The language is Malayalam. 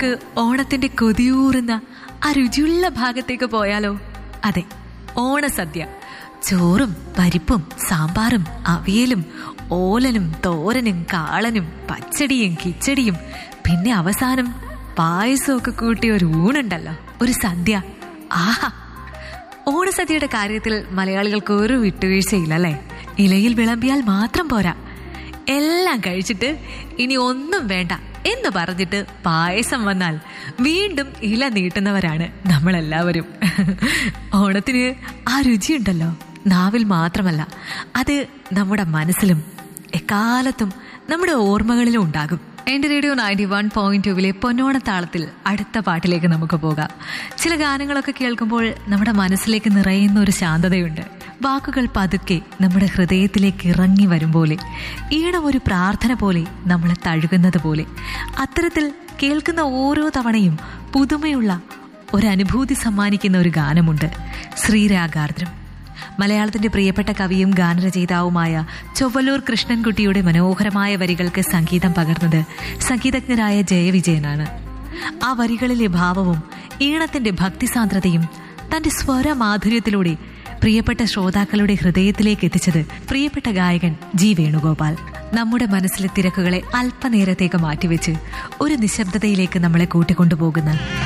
നമുക്ക് ഓണത്തിന്റെ കൊതിയൂറുന്ന ആ രുചിയുള്ള ഭാഗത്തേക്ക് പോയാലോ അതെ ഓണസദ്യ ചോറും പരിപ്പും സാമ്പാറും അവിയലും ഓലനും തോരനും കാളനും പച്ചടിയും കിച്ചടിയും പിന്നെ അവസാനം പായസമൊക്കെ കൂട്ടിയ ഒരു ഊണുണ്ടല്ലോ ഒരു സദ്യ ആഹാ ഓണസദ്യയുടെ കാര്യത്തിൽ മലയാളികൾക്ക് ഒരു വിട്ടുവീഴ്ചയില്ല അല്ലേ ഇലയിൽ വിളമ്പിയാൽ മാത്രം പോരാ എല്ലാം കഴിച്ചിട്ട് ഇനി ഒന്നും വേണ്ട എന്ന് പറഞ്ഞിട്ട് പായസം വന്നാൽ വീണ്ടും ഇല നീട്ടുന്നവരാണ് നമ്മളെല്ലാവരും ഓണത്തിന് ആ രുചിയുണ്ടല്ലോ നാവിൽ മാത്രമല്ല അത് നമ്മുടെ മനസ്സിലും എക്കാലത്തും നമ്മുടെ ഓർമ്മകളിലും ഉണ്ടാകും എന്റെ റേഡിയോ നയൻറ്റി വൺ പോയിന്റ് ടുവിലെ പൊന്നോണത്താളത്തിൽ അടുത്ത പാട്ടിലേക്ക് നമുക്ക് പോകാം ചില ഗാനങ്ങളൊക്കെ കേൾക്കുമ്പോൾ നമ്മുടെ മനസ്സിലേക്ക് നിറയുന്ന ഒരു ശാന്തതയുണ്ട് വാക്കുകൾ പതുക്കെ നമ്മുടെ ഹൃദയത്തിലേക്ക് ഇറങ്ങി വരും പോലെ ഈണം ഒരു പ്രാർത്ഥന പോലെ നമ്മളെ തഴുകുന്നത് പോലെ അത്തരത്തിൽ കേൾക്കുന്ന ഓരോ തവണയും പുതുമയുള്ള ഒരനുഭൂതി സമ്മാനിക്കുന്ന ഒരു ഗാനമുണ്ട് ശ്രീരാഗാർദ്രം മലയാളത്തിന്റെ പ്രിയപ്പെട്ട കവിയും ഗാനരചയിതാവുമായ ചൊവ്വലൂർ കൃഷ്ണൻകുട്ടിയുടെ മനോഹരമായ വരികൾക്ക് സംഗീതം പകർന്നത് സംഗീതജ്ഞരായ ജയവിജയനാണ് ആ വരികളിലെ ഭാവവും ഈണത്തിന്റെ ഭക്തിസാന്ദ്രതയും തന്റെ സ്വരമാധുര്യത്തിലൂടെ പ്രിയപ്പെട്ട ശ്രോതാക്കളുടെ ഹൃദയത്തിലേക്ക് എത്തിച്ചത് പ്രിയപ്പെട്ട ഗായകൻ ജി വേണുഗോപാൽ നമ്മുടെ മനസ്സിലെ തിരക്കുകളെ അല്പനേരത്തേക്ക് മാറ്റിവെച്ച് ഒരു നിശബ്ദതയിലേക്ക് നമ്മളെ കൂട്ടിക്കൊണ്ടുപോകുന്ന